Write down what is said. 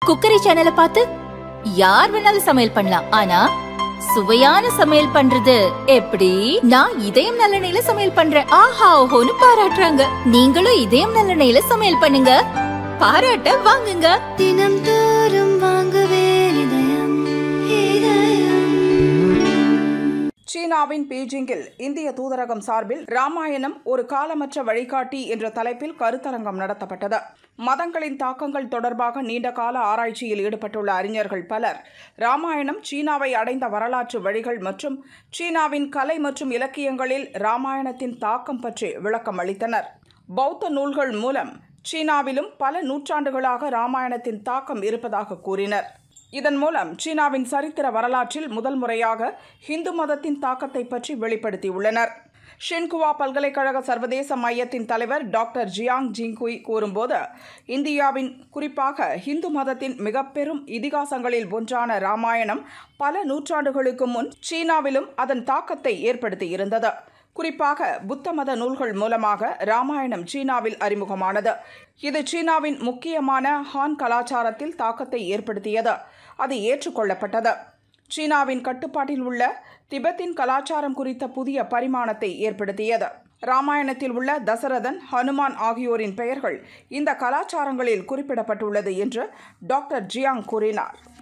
cookery சேனலை பார்த்து யார் வேணாலும் சமையல் பண்ணலாம் ஆனா சுவையான சமையல் பண்றது எப்படி நான் இதயம் நல்லெண்ணெயில சமையல் பண்றேன் ஆஹா ஓஹோன்னு பாராட்டுறாங்க நீங்களும் இதயம் நல்லெண்ணெயில சமையல் பண்ணுங்க பாராட்ட வாங்குங்க தினம் தோறும் வாங்குவே இதயம் இதயம் சீனாவின் பீஜிங்கில் இந்திய தூதரகம் சார்பில் ராமாயணம் ஒரு காலமற்ற வழிகாட்டி என்ற தலைப்பில் கருத்தரங்கம் நடத்தப்பட்டது மதங்களின் தாக்கங்கள் தொடர்பாக நீண்ட கால ஆராய்ச்சியில் ஈடுபட்டுள்ள அறிஞர்கள் பலர் ராமாயணம் சீனாவை அடைந்த வரலாற்று வழிகள் மற்றும் சீனாவின் கலை மற்றும் இலக்கியங்களில் ராமாயணத்தின் தாக்கம் பற்றி விளக்கம் அளித்தனர் பௌத்த நூல்கள் மூலம் சீனாவிலும் பல நூற்றாண்டுகளாக ராமாயணத்தின் தாக்கம் இருப்பதாக கூறினர் இதன் மூலம் சீனாவின் சரித்திர வரலாற்றில் முதல் முறையாக ஹிந்து மதத்தின் தாக்கத்தை பற்றி வெளிப்படுத்தியுள்ளனர் ஷின்குவா பல்கலைக்கழக சர்வதேச மையத்தின் தலைவர் டாக்டர் ஜியாங் ஜிங்குய் கூறும்போது இந்தியாவின் குறிப்பாக ஹிந்து மதத்தின் மிக பெரும் இதிகாசங்களில் ஒன்றான ராமாயணம் பல நூற்றாண்டுகளுக்கு முன் சீனாவிலும் அதன் தாக்கத்தை ஏற்படுத்தியிருந்தது குறிப்பாக புத்த மத நூல்கள் மூலமாக ராமாயணம் சீனாவில் அறிமுகமானது இது சீனாவின் முக்கியமான ஹான் கலாச்சாரத்தில் தாக்கத்தை ஏற்படுத்தியது அது ஏற்றுக்கொள்ளப்பட்டது சீனாவின் கட்டுப்பாட்டில் உள்ள திபெத்தின் கலாச்சாரம் குறித்த புதிய பரிமாணத்தை ஏற்படுத்தியது ராமாயணத்தில் உள்ள தசரதன் ஹனுமான் ஆகியோரின் பெயர்கள் இந்த கலாச்சாரங்களில் குறிப்பிடப்பட்டுள்ளது என்று டாக்டர் ஜியாங் கூறினார்